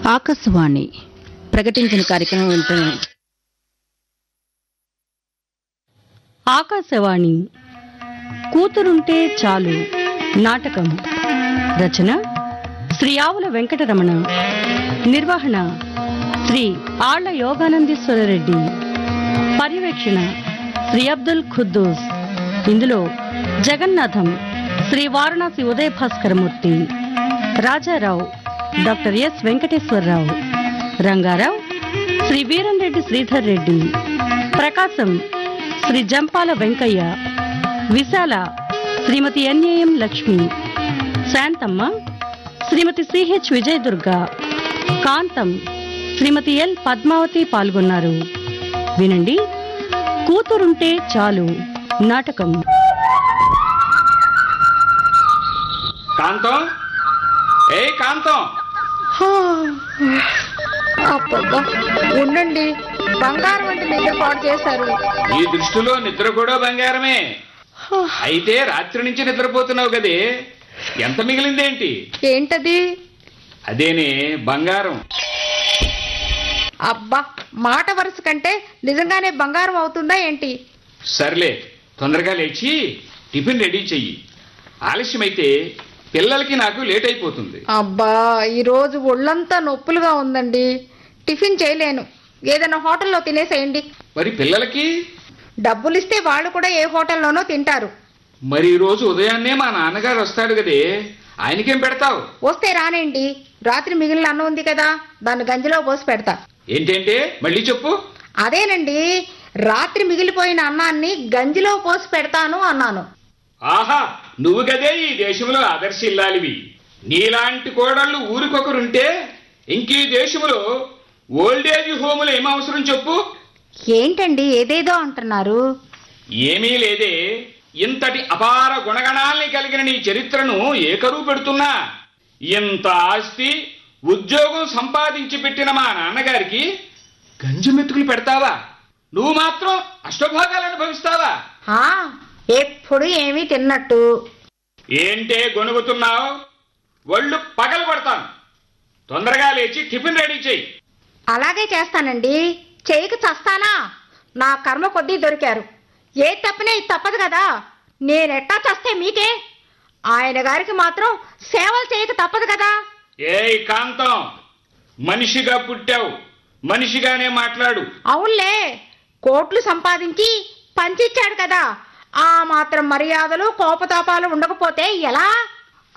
ఆకాశవాణి ప్రకటించిన కార్యక్రమం వింటున్నాం ఆకాశవాణి కూతురుంటే చాలు నాటకం రచన శ్రీ ఆవుల వెంకటరమణ నిర్వహణ శ్రీ ఆళ్ల యోగానందీశ్వర రెడ్డి పర్యవేక్షణ శ్రీ అబ్దుల్ ఖుద్దూస్ ఇందులో Jagannatham Shri Varanasi Udaya Bhaskaramurthy Rajarao doctor S Venkateswararao Rangarao Shri Veeramreddy Sridhar Reddy Prakasam Shri Jampala Venkaiah Visala Shrimati NAM Lakshmi Santhamma Shrimati CH Vijayadurga Kantham Shrimati L Padmavathi పాల్గొన్నారు వినండి కూతురుంటే చాలు నాటకం కాంతం ఏ కాంతం అబ్బబ్బా ఉండండి బంగారం వంటి నిద్ర పాడు చేశారు ఈ దృష్టిలో నిద్ర కూడా బంగారమే అయితే రాత్రి నుంచి నిద్రపోతున్నావు కదే ఎంత మిగిలిందేంటి ఏంటది అదేనే బంగారం అబ్బా మాట వరుస కంటే నిజంగానే బంగారం అవుతుందా ఏంటి సర్లే తొందరగా లేచి టిఫిన్ రెడీ చెయ్యి ఆలస్యమైతే పిల్లలకి నాకు లేట్ అయిపోతుంది అబ్బా ఈరోజు ఒళ్ళంతా నొప్పులుగా ఉందండి టిఫిన్ చేయలేను ఏదైనా హోటల్లో తినేసేయండి మరి పిల్లలకి డబ్బులు ఇస్తే వాళ్ళు కూడా ఏ హోటల్లోనో తింటారు మరి ఈ రోజు ఉదయాన్నే మా నాన్నగారు వస్తాడు కదే ఆయనకేం పెడతావు వస్తే రానండి రాత్రి మిగిలిన అన్నం ఉంది కదా దాన్ని గంజిలో పోసి పెడతా ఏంటంటే మళ్ళీ చెప్పు అదేనండి రాత్రి మిగిలిపోయిన అన్నాన్ని గంజిలో పోసి పెడతాను అన్నాను ఆహా నువ్వు కదే ఈ దేశంలో ఆదర్శ ఇల్లాలివి నీలాంటి కోడళ్ళు ఊరికొకరుంటే ఇంక ఈ దేశంలో ఓల్డేజ్ హోములు ఏం అవసరం చెప్పు ఏంటండి ఏదేదో అంటున్నారు ఏమీ లేదే ఇంతటి అపార గుణగణాల్ని కలిగిన నీ చరిత్రను ఏకరువు పెడుతున్నా ఇంత ఆస్తి ఉద్యోగం సంపాదించి పెట్టిన మా నాన్నగారికి గంజి మెతుకులు పెడతావా నువ్వు మాత్రం అష్టభోగాలు అనుభవిస్తావా ఆ, ఎప్పుడు ఏమీ తిన్నట్టు ఏంటే గొనుగుతున్నావు ఒళ్ళు పగలు కొడతాను తొందరగా లేచి టిఫిన్ రెడీ చెయ్యి అలాగే చేస్తానండి చేయక చస్తానా నా కర్మ కొద్దీ దొరికారు ఏ తప్పనే ఇది తప్పదు కదా నేనెట్టా చస్తే మీకే ఆయన గారికి మాత్రం సేవలు చేయక తప్పదు కదా ఏయ్ కాంతం మనిషిగా పుట్టావు మనిషిగానే మాట్లాడు అవునులే కోట్లు సంపాదించి పంచిచ్చాడు కదా ఆ మాత్రం మర్యాదలు కోపతాపాలు ఉండకపోతే ఎలా